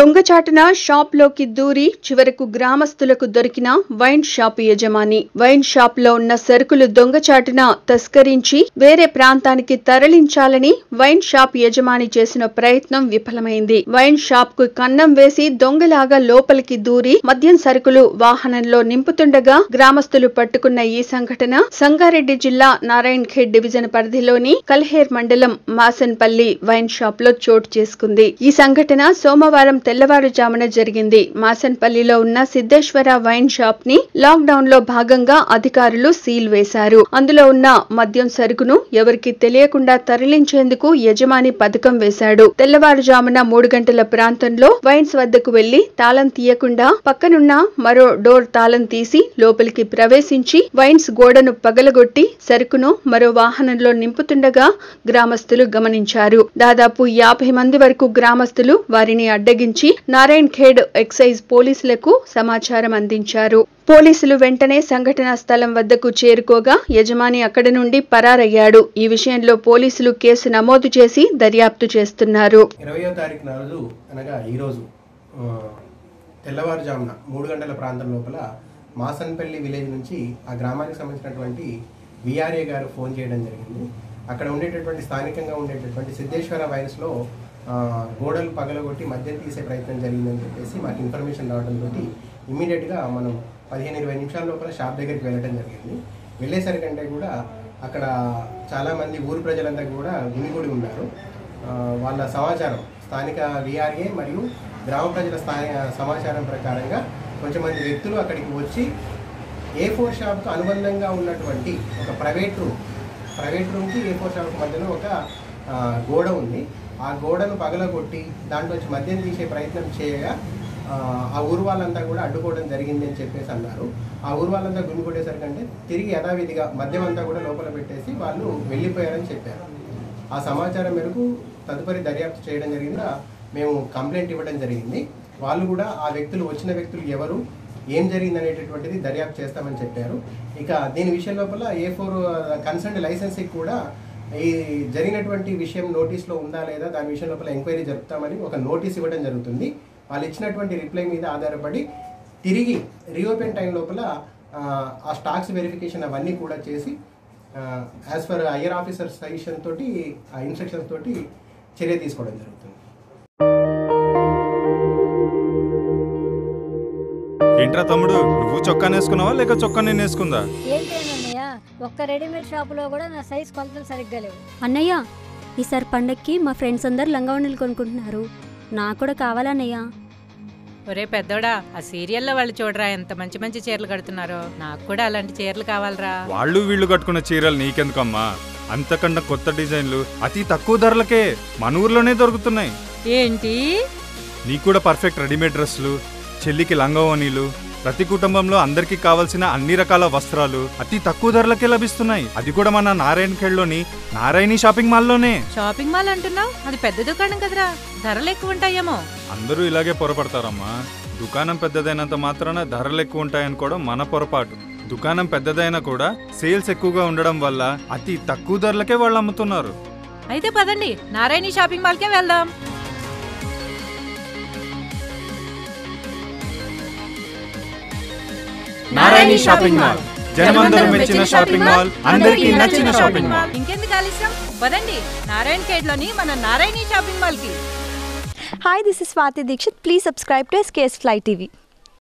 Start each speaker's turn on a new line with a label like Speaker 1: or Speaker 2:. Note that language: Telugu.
Speaker 1: దొంగచాటున షాప్ లోకి దూరి చివరకు గ్రామస్తులకు దొరికిన వైన్ షాప్ యజమాని వైన్ షాప్ లో ఉన్న సరుకులు దొంగచాటున తస్కరించి వేరే ప్రాంతానికి తరలించాలని వైన్ షాప్ యజమాని చేసిన ప్రయత్నం విఫలమైంది వైన్ షాప్ కు కన్నం వేసి దొంగలాగా లోపలికి దూరి మద్యం సరుకులు వాహనంలో నింపుతుండగా గ్రామస్తులు పట్టుకున్న ఈ సంఘటన సంగారెడ్డి జిల్లా నారాయణ్ ఖేడ్ డివిజన్ పరిధిలోని కల్హేర్ మండలం మాసన్పల్లి వైన్ షాప్ లో చోటు చేసుకుంది ఈ సంఘటన సోమవారం తెల్లవారుజామున జరిగింది మాసన్పల్లిలో ఉన్న సిద్ధేశ్వర వైన్ షాప్ ని లాక్ డౌన్ లో భాగంగా అధికారులు సీల్ వేశారు అందులో ఉన్న మద్యం సరుకును ఎవరికి తెలియకుండా తరలించేందుకు యజమాని పథకం వేశాడు తెల్లవారుజామున మూడు గంటల ప్రాంతంలో వైన్స్ వద్దకు వెళ్లి తాళం తీయకుండా పక్కనున్న మరో డోర్ తాళం తీసి లోపలికి ప్రవేశించి వైన్స్ గోడను పగలగొట్టి సరుకును మరో వాహనంలో నింపుతుండగా గ్రామస్తులు గమనించారు దాదాపు యాభై మంది వరకు గ్రామస్తులు వారిని అడ్డగించి నారాయణ్ ఖేడ్ ఎక్సైజ్ పోలీసులకు సమాచారం అందించారు పోలీసులు వెంటనే సంఘటనా స్థలం వద్దకు చేరుకోగా యజమాని అక్కడి నుండి పరారయ్యాడు ఈ విషయంలో పోలీసులు కేసు నమోదు చేసి దర్యాప్తు చేస్తున్నారు
Speaker 2: ఇరవయో తారీఖు రోజు అనగా ఈరోజు ఆ, తెల్లవారుజామున మూడు గంటల ప్రాంతం లోపల మాసన్పల్లి విలేజ్ నుంచి ఆ గ్రామానికి సంబంధించినటువంటి విఆర్ఏ గారు ఫోన్ చేయడం జరిగింది అక్కడ ఉండేటటువంటి స్థానికంగా ఉండేటటువంటి సిద్ధేశ్వర వైరస్లో గోడలు పగలగొట్టి మద్యం తీసే ప్రయత్నం జరిగిందని చెప్పేసి మాకు ఇన్ఫర్మేషన్ రావడంతో ఇమీడియట్గా మనం పదిహేను ఇరవై నిమిషాల లోపల షాప్ దగ్గరికి వెళ్ళడం జరిగింది వెళ్ళేసరికంటే కూడా అక్కడ చాలామంది ఊరు ప్రజలంతా కూడా గుమిగూడి ఉన్నారు ఆ, వాళ్ళ సమాచారం స్థానిక విఆర్ఏ మరియు గ్రామ ప్రజల స్థానిక సమాచారం ప్రకారంగా కొంచెం మంది వ్యక్తులు అక్కడికి వచ్చి ఏ ఫోర్ షాప్కు అనుబంధంగా ఉన్నటువంటి ఒక ప్రైవేట్ రూమ్ ప్రైవేట్ రూమ్కి ఏ ఫోర్ షాప్ మధ్యలో ఒక ఆ, గోడ ఉంది ఆ గోడను పగలగొట్టి దాంట్లో వచ్చి మద్యం తీసే ప్రయత్నం చేయగా ఆ, ఆ ఊరు వాళ్ళంతా కూడా అడ్డుకోవడం జరిగింది అని చెప్పేసి అన్నారు ఆ ఊరు వాళ్ళంతా గుమికొట్టేసరికంటే తిరిగి యథావిధిగా మద్యం అంతా కూడా లోపల పెట్టేసి వాళ్ళు వెళ్ళిపోయారని చెప్పారు ఆ సమాచారం మేరకు తదుపరి దర్యాప్తు చేయడం జరిగిందా మేము కంప్లైంట్ ఇవ్వడం జరిగింది వాళ్ళు కూడా ఆ వ్యక్తులు వచ్చిన వ్యక్తులు ఎవరు ఏం జరిగింది అనేటటువంటిది దర్యాప్తు చేస్తామని చెప్పారు ఇక దీని విషయం లోపల ఏ ఫోర్ కన్సర్న్ లైసెన్స్కి కూడా ఈ జరిగినటువంటి విషయం నోటీస్లో ఉందా లేదా దాని విషయం లోపల ఎంక్వైరీ జరుపుతామని ఒక నోటీస్ ఇవ్వడం జరుగుతుంది వాళ్ళు ఇచ్చినటువంటి రిప్లై మీద ఆధారపడి తిరిగి రీఓపెన్ టైం లోపల ఆ, ఆ స్టాక్స్ వెరిఫికేషన్ అవన్నీ కూడా చేసి as per higher officer suggestion తోటి ఆ ఇన్స్ట్రక్షన్స్ తోటి చర్య తీసుకోవడం జరుగుతుంది
Speaker 3: ఏంట్రా తమ్ముడు నువ్వు చొక్కా వేసుకున్నావా లేక చొక్కా నేను వేసుకుందా
Speaker 4: ఏంటేనన్నయ్య ఒక్క రెడీమేడ్ షాపులో కూడా నా సైజ్ కొలతలు సరిగ్గా లేవు
Speaker 5: అన్నయ్య ఈసారి పండక్కి మా ఫ్రెండ్స్ అందరు లంగావణులు కొనుక్కుంటున్నారు నాకు కూడా కావాలన్నయ్య
Speaker 6: ఒరే పెద్దోడా ఆ సీరియల్లో వాళ్ళు చూడరా ఎంత మంచి మంచి చీరలు కడుతున్నారో నాకు కూడా అలాంటి చీరలు కావాలరా
Speaker 3: వాళ్ళు వీళ్ళు కట్టుకున్న చీరలు నీకెందుకమ్మా అంతకన్నా కొత్త డిజైన్లు అతి తక్కువ ధరలకే మన ఊర్లోనే దొరుకుతున్నాయి
Speaker 6: ఏంటి
Speaker 3: నీకు కూడా పర్ఫెక్ట్ రెడీమేడ్ డ్రెస్సులు చెల్లికి లంగవనీలు ప్రతి కుటుంబంలో అందరికీ కావాల్సిన అన్ని రకాల వస్త్రాలు అతి తక్కువ ధరలకే లభిస్తున్నాయి అది కూడా మన నారాయణ ఖేడ్లోని నారాయణి షాపింగ్ మాల్లోనే
Speaker 6: షాపింగ్ మాల్ అంటున్నావు అది పెద్ద దుకాణం కదరా ధరలు ఎక్కువ ఉంటాయేమో
Speaker 3: అందరూ ఇలాగే పొరపడతారమ్మా దుకాణం పెద్దదైనంత మాత్రాన ధరలు ఎక్కువ ఉంటాయనుకోవడం మన పొరపాటు దుకాణం పెద్దదైనా కూడా సేల్స్ ఎక్కువగా ఉండడం వల్ల అతి తక్కువ ధరలకే వాళ్ళు అమ్ముతున్నారు
Speaker 6: అయితే పదండి నారాయణి షాపింగ్ మాల్కే వెళ్దాం
Speaker 3: నారాయణి షాపింగ్ మాల్ జనమందరం మెచ్చిన షాపింగ్ మాల్ అందరికీ నచ్చిన షాపింగ్ మాల్
Speaker 6: ఇంకెందుకు ఆలస్యం పదండి నారాయణ ఖేడ్ లోని మన నారాయణి షాపింగ్ మాల్ కి
Speaker 7: Hi, this is Swati Dikshit. Please subscribe to SKS Fly TV.